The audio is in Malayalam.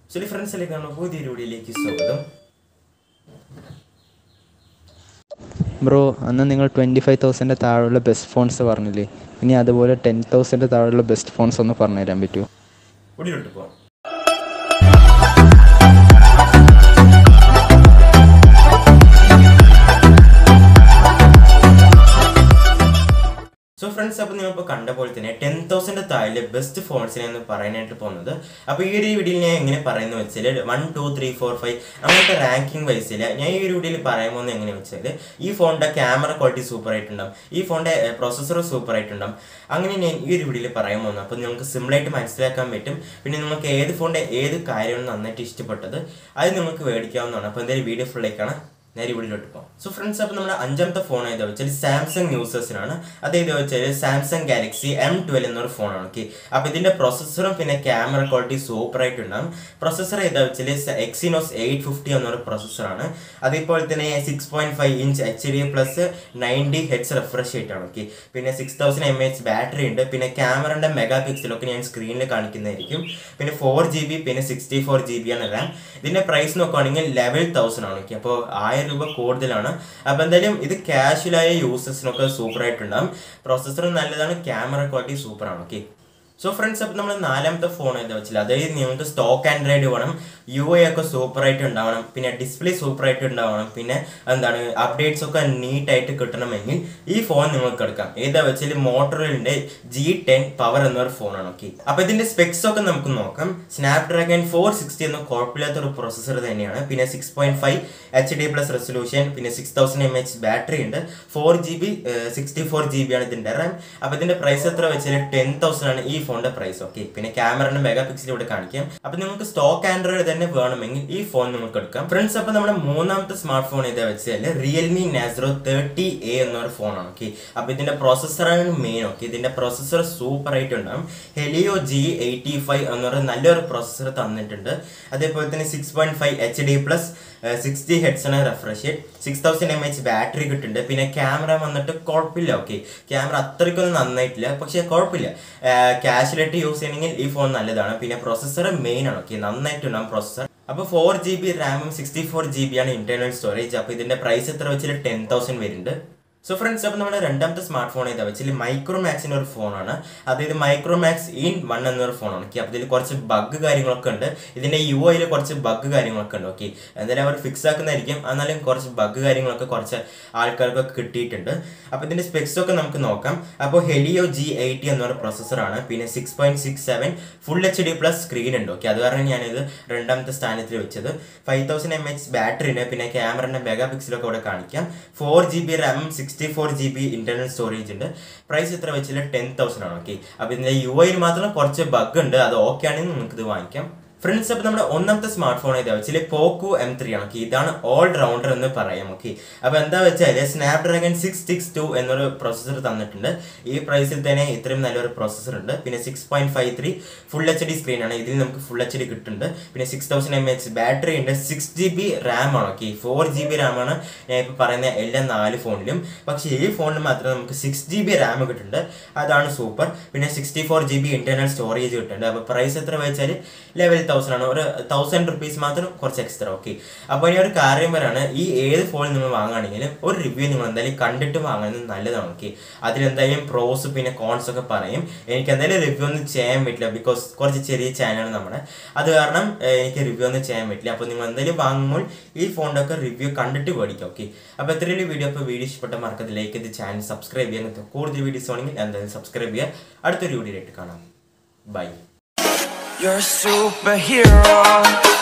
ശരി ഫ്രണ്ട്സിലേക്ക് നമ്മൾ പുതിയൊരു വീഡിയോയിലേക്ക് സ്വാഗതം ബ്രോ അന്ന് നിങ്ങൾ ട്വൻറ്റി ഫൈവ് തൗസൻഡ് താഴെയുള്ള ബെസ്റ്റ് ഫോൺസ് പറഞ്ഞില്ലേ ഇനി അതുപോലെ ടെൻ തൗസൻഡ് താഴെയുള്ള ബെസ്റ്റ് ഫോൺസ് ഒന്ന് പറഞ്ഞു തരാൻ പറ്റുമോ വീഡിയോയിലോട്ട് പോകാം സോ ഫ്രണ്ട്സ് അപ്പോൾ നിങ്ങളിപ്പോൾ കണ്ട പോലെ തന്നെ ടെൻ തൗസൻഡ് താഴെ ബെസ്റ്റ് ഫോൺസിനെ എന്ന് പറയാനായിട്ട് പോകുന്നത് അപ്പോൾ ഈ ഒരു വീഡിയോയിൽ ഞാൻ എങ്ങനെ പറയുന്നത് വെച്ചാൽ one two three four five അങ്ങനത്തെ റാങ്കിങ് വൈസിൽ ഞാൻ ഈ ഒരു വീഡിയോയിൽ പറയാൻ പോകുന്നത് എങ്ങനെ വെച്ചാൽ ഈ ഫോണിൻ്റെ ക്യാമറ ക്വാളിറ്റി സൂപ്പർ ആയിട്ടുണ്ടാവും ഈ ഫോണിൻ്റെ പ്രോസസ്സർ സൂപ്പർ ആയിട്ടുണ്ടാവും അങ്ങനെ ഞാൻ ഈ ഒരു വീഡിയോയിൽ പറയാൻ പോകുന്നത് അപ്പോൾ നിങ്ങൾക്ക് സിമ്പിളായിട്ട് മനസ്സിലാക്കാൻ പറ്റും പിന്നെ നിങ്ങൾക്ക് ഏത് ഫോണിൻ്റെ ഏത് കാര്യമാണ് നന്നായിട്ട് ഇഷ്ടപ്പെട്ടത് അത് നിങ്ങൾക്ക് മേടിക്കാവുന്നതാണ് അപ്പോൾ എന്തായാലും വീഡിയോ ഫുള്ളേക്കാണ് നേരെ വീഡിയോട്ട് പോകാം സോ ഫ്രണ്ട്സ് അപ്പോൾ നമ്മുടെ അഞ്ചാമത്തെ ഫോൺ ഏതാ വെച്ചാൽ സാംസങ് യൂസേഴ്സിനാണ് അത് ഏതാ വെച്ചാൽ സാംസങ് ഗാലക്സി എം ട്വൽവ് എന്നൊരു ഫോണാണ് ഓക്കെ അപ്പോൾ ഇതിന്റെ പ്രൊസസ്സറും പിന്നെ ക്യാമറ ക്വാളിറ്റി സൂപ്പർ ആയിട്ടുണ്ടാകും പ്രൊസസ്സർ ഏതാ വെച്ചാൽ എക്സിനോസ് എയ്റ്റ് ഫിഫ്റ്റി എന്നൊരു പ്രൊസസ്സറാണ് അതേപോലെ തന്നെ six point five inch H D plus ninety H refresh ആയിട്ടാണ് ഓക്കെ പിന്നെ six thousand M H battery ഉണ്ട് പിന്നെ ക്യാമറയുടെ മെഗാ പിക്സലൊക്കെ ഞാൻ സ്ക്രീനിൽ കാണിക്കുന്നതായിരിക്കും പിന്നെ ഫോർ ജി ബി പിന്നെ സിക്സ്റ്റി ഫോർ ജി ബി ആണ് റാം ഇതിന്റെ പ്രൈസ് നോക്കുകയാണെങ്കിൽ ലെവൽ തൗസൻഡ് ആണ് ഓക്കെ അപ്പോൾ ആയിരം രൂപ കൂടുതലാണ് അപ്പോൾ എന്തായാലും ഇത് കാഷ്വലായ യൂസേഴ്സിനൊക്കെ സൂപ്പർ ആയിട്ടുണ്ടാകും പ്രോസസ്സർ നല്ലതാണ് ക്യാമറ ക്വാളിറ്റി സൂപ്പർ ആണ് ഓക്കെ സോ ഫ്രണ്ട്സ് അപ്പോൾ നമ്മൾ നാലാമത്തെ ഫോൺ എന്താ വെച്ചാൽ അതായത് നിങ്ങൾക്ക് സ്റ്റോക്ക് ആൻഡ്രോയിഡ് വേണം യു ഐ ഒക്കെ സൂപ്പർ ആയിട്ട് ഉണ്ടാവണം പിന്നെ ഡിസ്പ്ലേ സൂപ്പർ ആയിട്ട് ഉണ്ടാവണം പിന്നെ എന്താണ് അപ്ഡേറ്റ്സ് ഒക്കെ നീറ്റ് ആയിട്ട് കിട്ടണമെങ്കിൽ ഈ ഫോൺ നിങ്ങൾക്ക് എടുക്കാം ഏതാ വെച്ചാൽ മോട്ടോറിന്റെ ജി ടെൻ പവർ എന്നൊരു ഫോണാണ് ഓക്കെ അപ്പോൾ ഇതിന്റെ സ്പെക്സ് ഒക്കെ നമുക്ക് നോക്കാം സ്നാപ്ഡ്രാഗൺ ഫോർ സിക്സ്റ്റി എന്ന കുഴപ്പമില്ലാത്ത ഒരു പ്രൊസസ്സർ തന്നെയാണ് പിന്നെ six point five H D plus resolution പിന്നെ six thousand M H battery ഉണ്ട് four G B sixty four G B ആണ് ഇതിന്റെ റാം അപ്പോൾ ഇതിന്റെ പ്രൈസ് എത്ര വെച്ചാൽ ടെൻ തൗസൻഡ് ആണ് ഈ ഫോണിന്റെ പ്രൈസ് ഓക്കെ പിന്നെ ക്യാമറയുടെ മെഗാ പിക്സൽ ഇവിടെ കാണിക്കാം അപ്പോൾ നിങ്ങൾക്ക് സ്റ്റോക്ക് ആൻഡ്രോയിഡ് തന്നെ വേണമെങ്കിൽ ഈ ഫോൺ നിങ്ങൾക്ക് എടുക്കാം ഫ്രണ്ട്സ് അപ്പോൾ നമ്മുടെ മൂന്നാമത്തെ സ്മാർട്ട് ഫോൺ ഏതാ വെച്ചാൽ റിയൽമി നാസ്രോ തേർട്ടി എ എന്നൊരു ഫോണാണ് ഓക്കെ അപ്പോൾ ഇതിന്റെ പ്രോസസ്സറാണ് മെയിൻ ഓക്കെ ഇതിന്റെ പ്രോസസ്സർ സൂപ്പർ ആയിട്ടുണ്ടാകും ഹെലിയോ ജി എയ്റ്റി ഫൈവ് എന്നൊരു നല്ലൊരു പ്രോസസ്സർ തന്നിട്ടുണ്ട് അതേപോലെ തന്നെ six point five H D plus sixty hertz ആണ് refresh six thousand M H battery കിട്ടുന്നുണ്ട് പിന്നെ ക്യാമറ വന്നിട്ട് കുഴപ്പമില്ല ഓക്കെ ക്യാമറ അത്രയ്ക്കൊന്നും നന്നായിട്ടില്ല പക്ഷേ കുഴപ്പമില്ല ക്യാഷ്വലായിട്ട് യൂസ് ചെയ്യണമെങ്കിൽ ഈ ഫോൺ നല്ലതാണ് പിന്നെ പ്രോസസ്സർ മെയിൻ ആണ് ഓക്കെ നന്നായിട്ടുണ്ടാകും പ്രോസസ്സർ അപ്പോൾ ഫോർ ജി ബി റാമും സിക്സ്റ്റി ഫോർ ജി ബി ആണ് ഇന്റർണൽ സ്റ്റോറേജ് അപ്പോൾ ഇതിന്റെ പ്രൈസ് എത്ര വെച്ചാൽ ടെൻ തൗസൻഡ് വരുന്നുണ്ട് സോ ഫ്രണ്ട്സ് അപ്പോൾ നമ്മുടെ രണ്ടാമത്തെ സ്മാർട്ട് ഫോൺ ഏതാ വെച്ചാൽ മൈക്രോമാക്സിൻ്റെ ഒരു ഫോണാണ് അതായത് മൈക്രോമാക്സ് ഇൻ വൺ എന്നൊരു ഫോണാണ് ഓക്കെ അപ്പോൾ ഇതിൽ കുറച്ച് ബഗ് കാര്യങ്ങളൊക്കെ ഉണ്ട് ഇതിൻ്റെ യു ഐയിൽ കുറച്ച് ബഗ് കാര്യങ്ങളൊക്കെ ഉണ്ട് ഓക്കെ എന്തായാലും അവർ ഫിക്സ് ആക്കുന്നതായിരിക്കും എന്നാലും കുറച്ച് ബഗ് കാര്യങ്ങളൊക്കെ കുറച്ച് ആൾക്കാർക്കൊക്കെ കിട്ടിയിട്ടുണ്ട് അപ്പോൾ ഇതിൻ്റെ സ്പെക്സ് ഒക്കെ നമുക്ക് നോക്കാം അപ്പോൾ ഹെലിയോ ജി എയ്റ്റി എന്നൊരു പ്രൊസസ്സറാണ് പിന്നെ six point six seven full H D plus screen ഉണ്ട് ഓക്കെ അത് കാരണം ഞാനിത് രണ്ടാമത്തെ സ്ഥാനത്തിൽ വെച്ചത് five thousand M H battery ഉണ്ട് പിന്നെ ക്യാമറയുടെ മെഗാ പിക്സലൊക്കെ ഇവിടെ കാണിക്കാം ഫോർ ജി ബി റാമും sixty four G B internal storage ഉണ്ട് പ്രൈസ് എത്ര വെച്ചാൽ ടെൻ തൗസൻഡ് ആണ് ഓക്കെ അപ്പോൾ ഇതിൻ്റെ യു ഐയിൽ മാത്രം കുറച്ച് ബഗ് ഉണ്ട് അത് ഓക്കെ ആണെങ്കിൽ നിങ്ങൾക്ക് ഇത് വാങ്ങിക്കാം ഫ്രണ്ട്സ് അപ്പോൾ നമ്മുടെ ഒന്നാമത്തെ സ്മാർട്ട് ഫോൺ ഏതാ വെച്ചാൽ പോക്കോ എം ത്രീ ആണ് ഓക്കെ ഇതാണ് ഓൾ റൗണ്ടർ എന്ന് പറയാം ഓക്കെ അപ്പോൾ എന്താ വെച്ചാൽ സ്നാപ്ഡ്രാഗൺ സിക്സ് സിക്സ് ടു എന്നൊരു പ്രൊസസ്സർ തന്നിട്ടുണ്ട് ഈ പ്രൈസിൽ തന്നെ ഇത്രയും നല്ലൊരു പ്രൊസസ്സർ ഉണ്ട് പിന്നെ six point five three full H D screen ആണ് ഇതിൽ നമുക്ക് ഫുൾ എച്ച് ഡി കിട്ടുന്നുണ്ട് പിന്നെ six thousand M H battery ഉണ്ട് സിക്സ് ജി ബി റാം ആണ് okay four G B RAM ആണ് ഞാൻ ഇപ്പോൾ പറയുന്ന എല്ലാ നാല് ഫോണിലും പക്ഷേ ഈ ഫോണിൽ മാത്രം നമുക്ക് സിക്സ് ജി ബി റാം കിട്ടുന്നുണ്ട് അതാണ് സൂപ്പർ പിന്നെ sixty four G B internal storage കിട്ടുന്നുണ്ട് അപ്പോൾ പ്രൈസ് എത്ര വെച്ചാൽ ലെവൽ തൗസൻഡ് ആണ് ഒരു തൗസൻഡ് റുപ്പീസ് മാത്രം കുറച്ച് എക്സ്ട്രാ ഓക്കെ അപ്പോൾ ഇനി ഒരു കാര്യം വരാണ് ഈ ഏത് ഫോൺ നിങ്ങൾ വാങ്ങുകയാണെങ്കിലും ഒരു റിവ്യൂ നിങ്ങൾ എന്തായാലും കണ്ടിട്ട് വാങ്ങുന്നത് നല്ലതാണ് ഓക്കെ അതിലെന്തായാലും പ്രോസ് പിന്നെ കോൺസ് ഒക്കെ പറയും എനിക്ക് എന്തായാലും റിവ്യൂ ഒന്നും ചെയ്യാൻ പറ്റില്ല ബിക്കോസ് കുറച്ച് ചെറിയ ചാനലാണ് നമ്മുടെ അത് കാരണം ഏഹ്, എനിക്ക് റിവ്യൂ ഒന്നും ചെയ്യാൻ പറ്റില്ല അപ്പോൾ നിങ്ങൾ എന്തായാലും വാങ്ങുമ്പോൾ ഈ ഫോണിൻ്റെ ഒക്കെ റിവ്യൂ കണ്ടിട്ട് മേടിക്കാം ഓക്കെ അപ്പോൾ ഇത്രയും വീഡിയോ അപ്പോൾ വീഡിയോ ഇഷ്ടപ്പെട്ട മറക്കത്ത് ലൈക്ക് ചെയ്ത് ചാനൽ സബ്സ്ക്രൈബ് ചെയ്യാൻ അങ്ങനത്തെ കൂടുതൽ വീഡിയോസ് ആണെങ്കിൽ എന്തായാലും സബ്സ്ക്രൈബ് ചെയ്യുക അടുത്തൊരു വീഡിയോ ആയിട്ട് കാണാം ബൈ You're a superhero